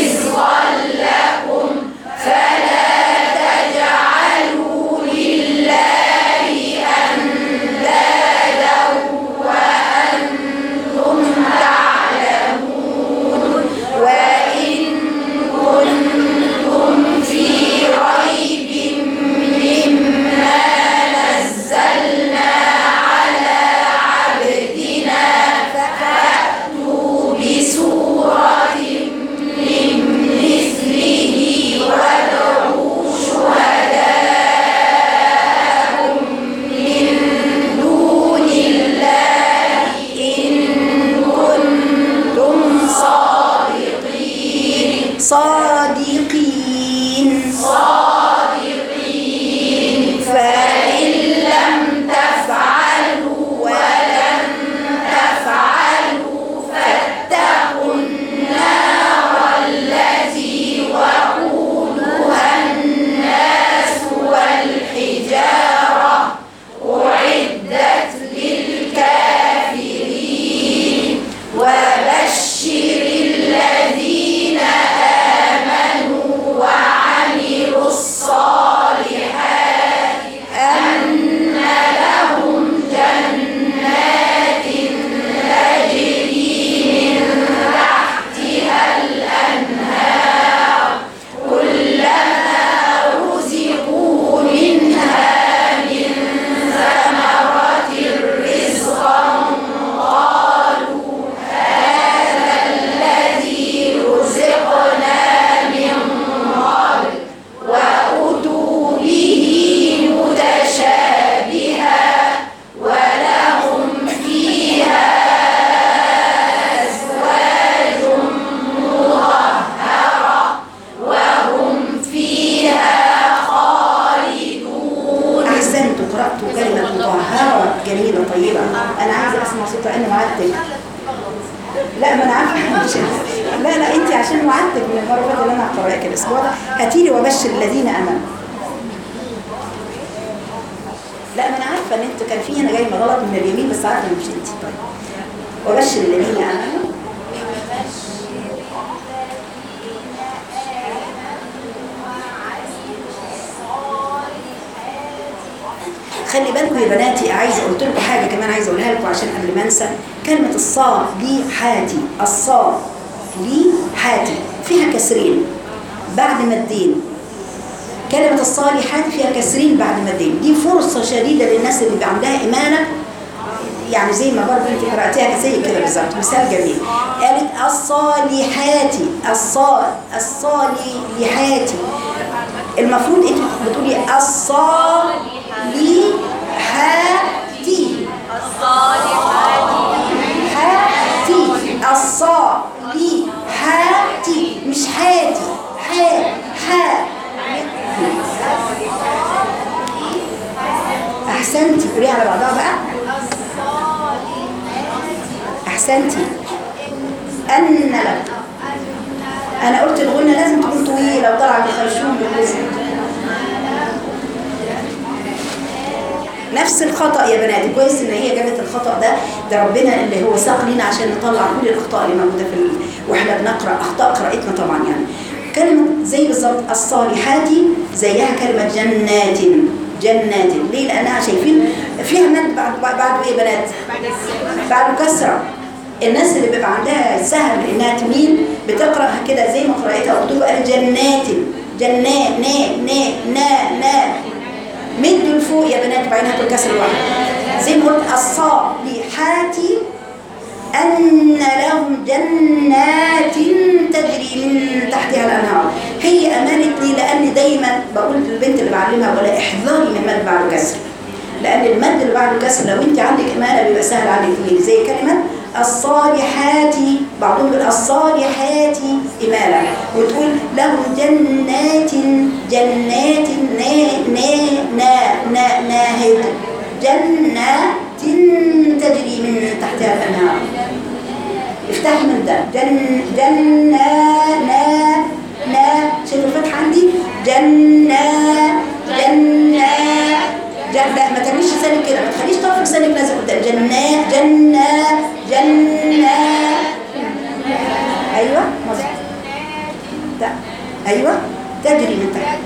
وإن كنتم في ريب مما نزلنا على عبدنا فأتوا بسورة من مثله وادعوا شهداءكم من دون الله إن كنتم صادقين صادقين صادقين فإن لم تفعلوا ولن تفعلوا فاتقوا النار التي وقودها الناس والحجارة أعدت للكافرين وبشر الذين آمنوا وعملوا الصالحات أن لهم جنات تجري من تحتها الأنهار كلما رزقوا منها من ثمرة رزقا قالوا هذا الذي رزقنا من قبل وأتوا به متشابها ولهم فيها أزواج مطهرة وهم فيها خالدون أحسنت قرأت كلمة مطهرة جميلة طيبة أنا عايزة أسمع صوت عين معدل لا ما أنا عارفة لا لا انت عشان وعدتك من المره اللي فاتت ان انا هقرا لك الاسبوع ده هاتي لي وبشر الذين امنوا لا ما انا عارفه ان انت كان في هنا جاي غلط من اليمين بس عارفه مش انت طيب وبشر الذين امنوا خلي بالكم يا بناتي عايزه قلت لكم حاجه كمان عايزه اقولها لكم عشان قبل ما انسى كلمه الصاد دي حاتي الصاد دي حاتي فيها كسرين بعد مدين كلمة الصالحات فيها كسرين بعد مدين دي فرصة شديدة للناس اللي بيبقى عندها إيمانة يعني زي ما برضه انت قرأتيها زي كده بالظبط مثال جميل قالت الصالحات الصال الصالحات المفروض انت بتقولي الصالحات حاتي الصالحات مش حاتي حا حا احسنتي قولي على بعضها بقى احسنتي ان لك انا قلت الغنى لازم تكون طويله وطالعه بالخيشوم بالرزق نفس الخطأ يا بنات كويس ان هي جابت الخطأ ده ده ربنا اللي هو ساق لنا عشان نطلع كل الاخطاء اللي موجوده في ال... واحنا بنقرا اخطاء قراءتنا طبعا يعني كلمه زي بالظبط الصالحات زيها كلمه جنات جنات ليه لانها شايفين فيها مد بعد بعد ايه يا بنات بعد كسره الناس اللي بيبقى عندها سهل انها تميل بتقراها كده زي ما قرأتها وبتبقى قال جنات جنات نا نا نا نا مدوا لفوق يا بنات بعدين هاتوا الكسر الواحد زي ما قلت الصالحات أن لهم جنات تجري من تحتها الأنهار هي أمانت لي لأن دايما بقول للبنت اللي بعلمها ولا احذري من مد بعد كسر لأن المد اللي بعد كسر لو أنت عندك إمالة بيبقى سهل عليك تميل زي كلمة الصالحات بعضهم يقول الصالحات إمالة وتقول لهم جنات جنات نا نا نا نا ناهد جنات تجري من تحتها الأنهار افتح من ده جن جنة نا نا شايفوا الفتحة عندي جنة جنة جن لا ما تعمليش لسانك كده ما تخليش طرف لسانك لازق قدام جنة جنة جنة ايوه مظبوط ده ايوه تجري من تحت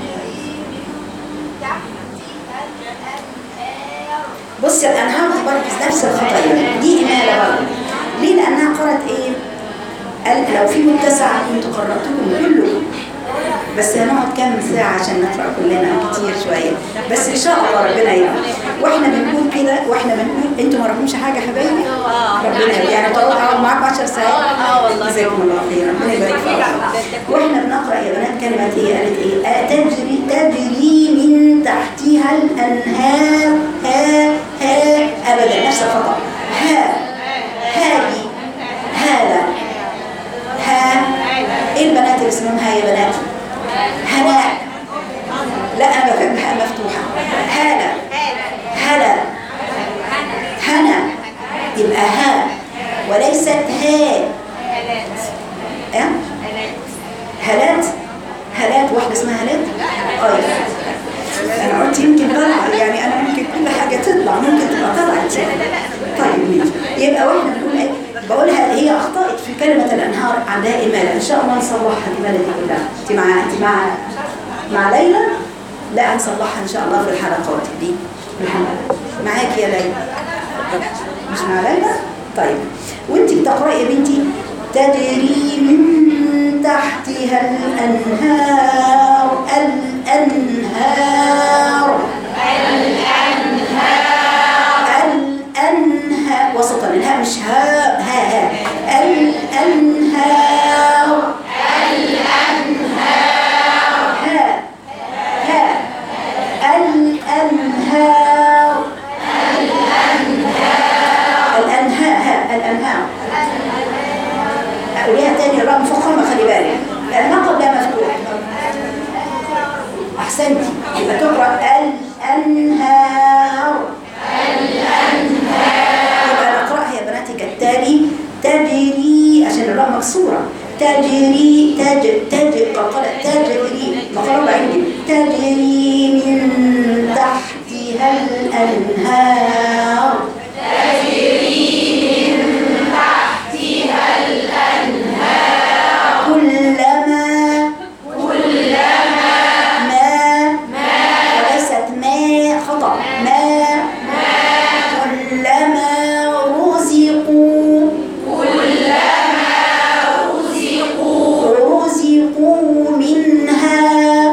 بصي الانهار دي برضه نفس الخطا يعني دي اماله برضه ليه لانها قرات ايه قال لو في متسع كنت قراتكم كلكم بس هنقعد كام ساعة عشان نقرأ كلنا كتير شوية بس إن شاء الله ربنا يعين وإحنا بنقول كده وإحنا بنقول أنتوا ما راكمش حاجة يا حبايبي ربنا يعين يعني تقعد أقعد معاكم 10 ساعات اه والله جزاكم الله خير ربنا يبارك فيكم واحنا بنقرا يا بنات كلمه ايه قالت ايه آه تجري تجري من تحتها الانهار ها ها ابدا نفس الخطا ها هذه هذا ها ايه البنات اللي اسمهم ها يا بنات هناء لا انا بحب ها مفتوحه هلا هلا هنا يبقى ها وليست ها اه هلات هلات واحدة اسمها هلات اه انا قلت يمكن طلع يعني انا ممكن كل حاجة تطلع ممكن تبقى طلعت يعني طيب ماشي يبقى واحنا بنقول ايه بقولها هي اخطأت في كلمة الانهار عندها امالة ان شاء الله نصلحها الامالة دي كلها انت مع انت مع مع ليلى لا هنصلحها ان شاء الله في الحلقات دي الحلقة. معاك يا ليلى مش مع ليلى طيب وانت بتقرأي يا بنتي تجري من تحتها الأنهار الأنهار الأنهار وسطا الهاء مش ها ها ها الأنهار ها ها الأنهار الأنهار ها الأنهار أقوليها تاني الراء مفخمة خلي بالك لأنها قبلها مفتوح أحسنتي يبقى تقرأ القلقلة تجري مقرب عندي تجري من تحتها الأنهار كلما ما وليست ما خطأ ما كلما رزقوا رزقوا منها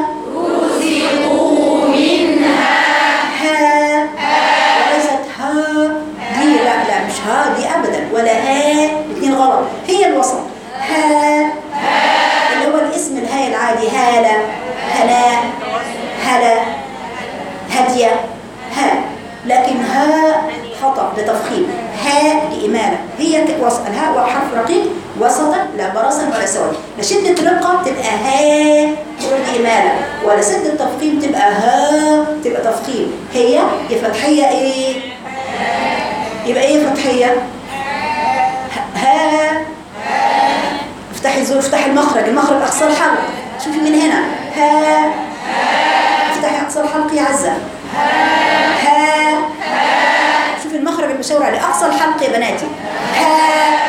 ها وليست ها دي لا لا مش ها دي ابدا ولا ها الاثنين غلط هي الوسط ها اللي هو الاسم الهاء العادي هالة هلاء هلا هدية ها لكن ها خطأ بتفخيم هاء لإمالة هي ك- وسط الهاء وحرف رقيق وسطا لا برصا ولا سواد لشدة رقة تبقى ها تقول دي إمالة ولا شدة تفخيم تبقى ها تبقى تفخيم هي يا فتحية إيه يبقى إيه فتحية ه- ها افتحي زور افتحي المخرج المخرج اقصى الحلق شوفي من هنا ها افتحي اقصى الحلق يا عزه ها شوفي المخرج المشاور عليه اقصى الحلق يا بناتي ها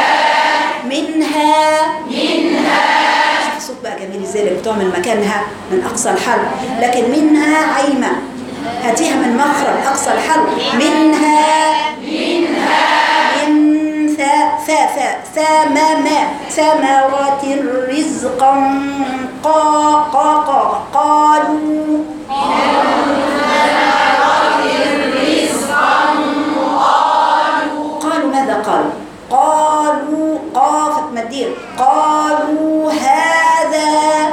منها منها شوفي الصوت بقى جميل ازاي اللي بتعمل مكانها من اقصى الحلق لكن منها عايمه هاتيها من مخرج اقصى الحلق منها من ثا ثا ثا ثمم ثمرات رزقا قا قا قا قالوا قالوا ماذا قالوا قالوا قافت مدير قالوا هذا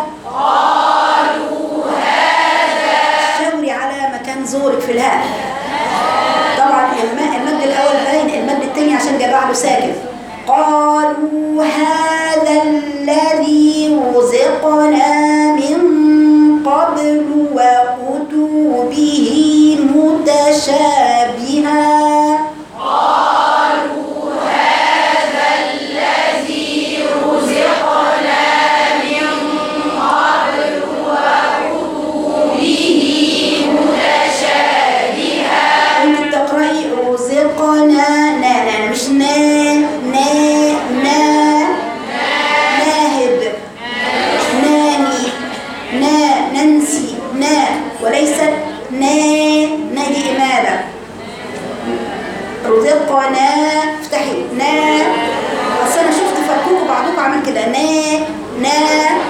شاوري على مكان زورك في الهاء طبعا الماء المد الاول باين المد الثاني عشان جاب بعده ساكن قالوا هذا الذي رزقنا من قبل وأتوا به متشابها انت بتقراي رزقنا نا نا مش نا نا نا ناهد ناني نا ننسي نا وليست نا نا دي إمالة رزقنا افتحي نا اصل انا شفت فكوكوا بعضكم عمل كده نا نا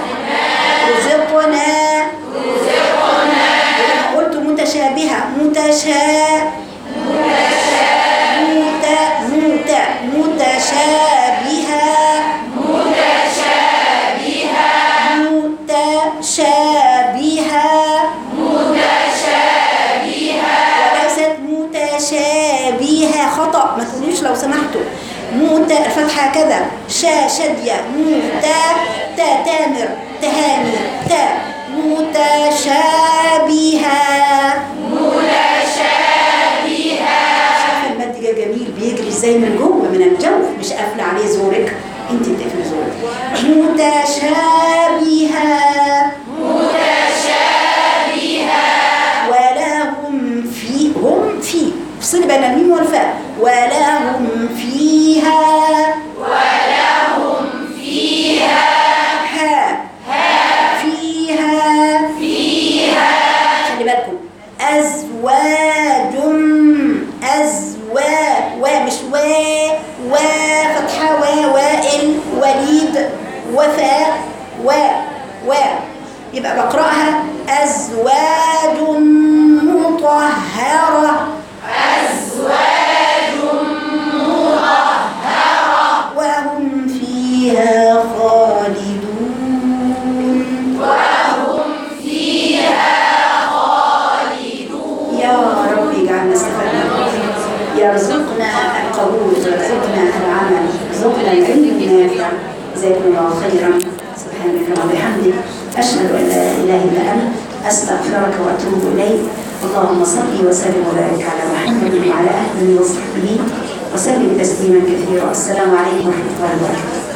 رزقنا ولما قلت متشابهة متشا مت مت متشابهة متشابهة وليست متشابهة خطأ ما تقولوش لو سمحتوا موت الفتحة كذا شا شدية موتا تا تامر تهاني تا متشابهة شايفة المد ده جميل بيجري ازاي من جوه من الجوف مش قافله عليه زورك انت بتقفلي زورك متشابهة ولهم في هم في افصلي بين الميم والفاء ولهم فيها ولهم فيها فيها خلي بالكم أزواج أزواج و مش و و فتحة و وائل وليد وفاء و و يبقى بقرأها أزواج مطهرة وهم فيها خالدون يا رب اجعلنا استفدنا يرزقنا القبول يرزقنا العمل يرزقنا العلم النافع جزاكم الله خيرا سبحانك وبحمدك اشهد ان لا اله الا انت استغفرك واتوب اليك اللهم صل وسلم وبارك على محمد وعلى اهله وصحبه وسلم تسليما كثيرا السلام عليكم ورحمه الله وبركاته